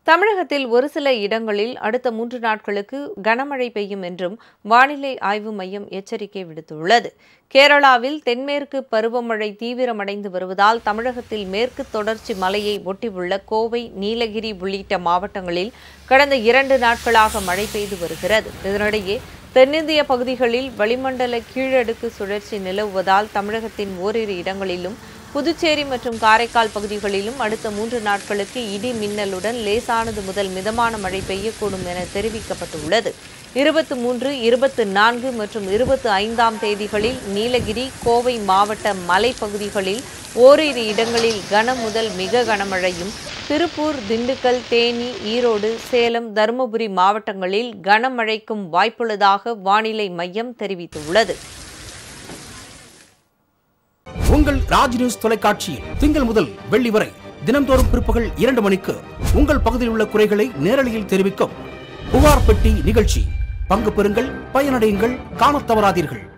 தமிழகத்தில் ஒரு சில இடங்களில் அடுத்த மூன்று நாட்களுக்கு கனமழை பெய்யும் என்றும் வானிலை ஆய்வு மையம் எச்சரிக்கை விடுத்துள்ளது கேரளாவில் தென்மேற்கு பருவமழை தீவிரமடைந்து வருவதால் தமிழகத்தில் மேற்கு தொடர்ச்சி மலையை ஒட்டியுள்ள கோவை நீலகிரி உள்ளிட்ட மாவட்டங்களில் கடந்த இரண்டு நாட்களாக மழை பெய்து வருகிறது இதனிடையே தென்னிந்திய பகுதிகளில் வளிமண்டல கீழடுக்கு சுழற்சி நிலவுவதால் தமிழகத்தின் ஓரிரு இடங்களிலும் புதுச்சேரி மற்றும் காரைக்கால் பகுதிகளிலும் அடுத்த மூன்று நாட்களுக்கு இடி மின்னலுடன் லேசானது முதல் மிதமான மழை பெய்யக்கூடும் என தெரிவிக்கப்பட்டுள்ளது இருபத்து மூன்று இருபத்து நான்கு மற்றும் இருபத்து ஐந்தாம் தேதிகளில் நீலகிரி கோவை மாவட்ட மலைப்பகுதிகளில் ஓரிரு இடங்களில் கன முதல் மிக கனமழையும் திருப்பூர் திண்டுக்கல் தேனி ஈரோடு சேலம் தருமபுரி மாவட்டங்களில் கனமழைக்கும் வாய்ப்புள்ளதாக வானிலை மையம் தெரிவித்துள்ளது உங்கள் ராஜ் நியூஸ் தொலைக்காட்சியில் திங்கள் முதல் வெள்ளி வரை தினம்தோறும் பிற்பகல் இரண்டு மணிக்கு உங்கள் பகுதியில் உள்ள குறைகளை நேரலையில் தெரிவிக்கும் புகார் பெட்டி நிகழ்ச்சி பங்கு பெறுங்கள் பயனடையுங்கள் காணத் தவறாதீர்கள்